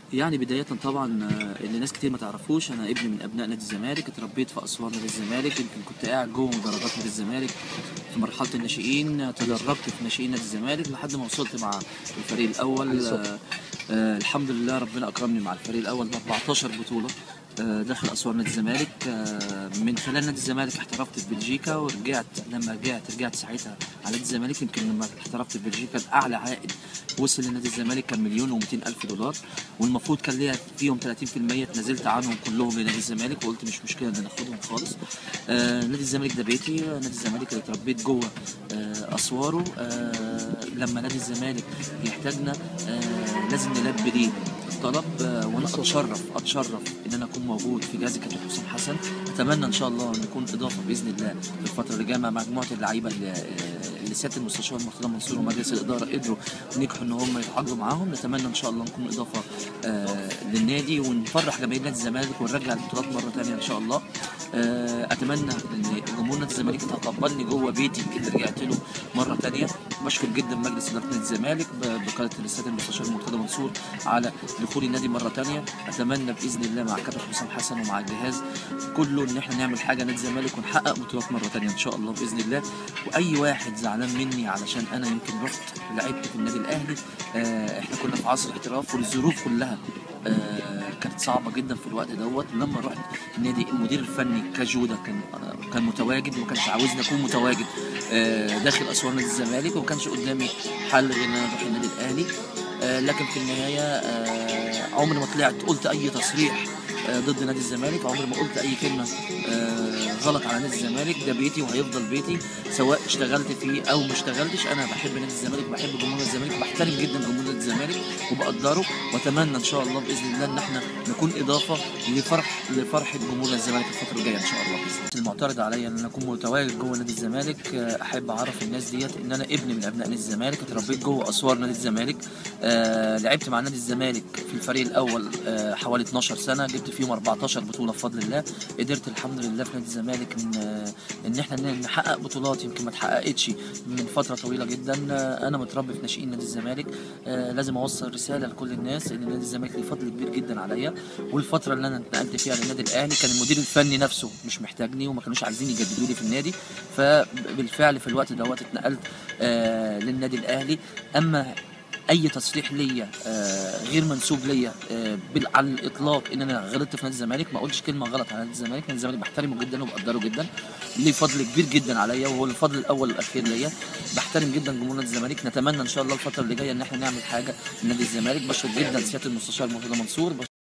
يعني بداية طبعا آه، اللي ناس كتير ما تعرفوش انا ابن من ابناء نادي الزمالك اتربيت في اسوار نادي الزمالك يمكن كنت قاعد جوه مدرجات نادي الزمالك في مرحلة الناشئين آه، تدرجت في ناشئين نادي الزمالك لحد ما وصلت مع الفريق الاول آه، آه الحمد لله ربنا اكرمني مع الفريق الاول ب 14 بطولة آه، داخل اسوار نادي الزمالك آه، من خلال نادي الزمالك احترفت في بلجيكا ورجعت لما رجعت رجعت ساعتها على نادي الزمالك يمكن لما احترفت في بلجيكا اعلى عائد وصل لنادي الزمالك كان مليون و200 الف دولار والمفروض كان ليا فيهم 30% اتنازلت عنهم كلهم لنادي الزمالك وقلت مش مشكله ان ناخدهم خالص آه نادي الزمالك ده بيتي آه، نادي الزمالك اللي اتربيت جوه آه اسواره آه لما نادي الزمالك يحتاجنا آه لازم نلبي ليه الطلب آه، وانا اتشرف اتشرف ان انا اكون موجود في جهاز كابتن حسام حسن اتمنى ان شاء الله ان نكون اضافه باذن الله في الفتره اللي جايه مع مجموعه اللعيبه اللي آه، اللي سياده المستشار مرتضى منصور ومجلس الاداره قدروا نجحوا ان هم يتعاقدوا معاهم نتمنى ان شاء الله نكون اضافه آه، للنادي ونفرح جماهير نادي الزمالك ونرجع البطولات مره ثانيه ان شاء الله آه، اتمنى ان جمهور نادي الزمالك يتقبلني جوه بيتي اللي رجعت له مره ثانيه بشكر جدا مجلس اداره نادي الزمالك ب- بقياده السيد المستشار مرتضى منصور على دخول النادي مره ثانيه اتمنى باذن الله مع كابتن حسام حسن ومع الجهاز كله ان احنا نعمل حاجه نادي الزمالك ونحقق بطولات مره ثانيه ان شاء الله باذن الله واي واحد زعلان مني علشان انا يمكن رحت لعبت في النادي الاهلي آه، احنا كنا في عصر احتراف والظروف كلها آه، كانت صعبه جدا في الوقت دوت لما رحت النادي المدير الفني كجوده كان آه، كان متواجد وما كانش عاوزني اكون متواجد آه، داخل اسوار نادي الزمالك وما كانش قدامي حل غير ان انا اروح النادي الاهلي آه، لكن في النهايه آه، عمري ما طلعت قلت اي تصريح آه، ضد نادي الزمالك عمري ما قلت اي كلمه آه، غلط على نادي الزمالك ده بيتي وهيفضل بيتي سواء اشتغلت فيه او ما اشتغلتش انا بحب نادي الزمالك وبحب جمهور الزمالك بحترم جدا جمهور نادي الزمالك وبقدره واتمنى ان شاء الله باذن الله ان احنا نكون اضافه لفرح لفرحه جمهور الزمالك الفتره الجايه ان شاء الله باذن الله المعترض عليا ان انا اكون متواجد جوه نادي الزمالك آه، احب اعرف الناس ديت ان انا ابن من ابناء نادي الزمالك اتربيت جوه اسوار نادي الزمالك آه لعبت مع نادي الزمالك في الفريق الاول آه حوالي 12 سنه جبت فيهم 14 بطوله بفضل الله قدرت الحمد لله في نادي الزمالك ان آه ان احنا ن- نحقق بطولات يمكن ما اتحققتش من فتره طويله جدا آه انا متربي في ناشئين نادي الزمالك آه لازم اوصل رساله لكل الناس ان نادي الزمالك ليه فضل كبير جدا عليا والفتره اللي انا اتنقلت فيها للنادي الاهلي كان المدير الفني نفسه مش محتاجني وما كانوش عايزين يجددوا لي في النادي فبالفعل في الوقت دوت اتنقلت آه للنادي الاهلي اما اي تصريح ليا آه غير منسوب ليا آه بال- على الاطلاق ان انا غلطت في نادي الزمالك ما قلتش كلمه غلط على نادي الزمالك نادي الزمالك بحترمه جدا وبقدره جدا ليه فضل كبير جدا عليا وهو الفضل الاول والاخير ليا بحترم جدا جمهور نادي الزمالك نتمنى ان شاء الله الفتره اللي جايه ان احنا نعمل حاجه لنادي الزمالك بشكر جدا سياده المستشار مرتضى منصور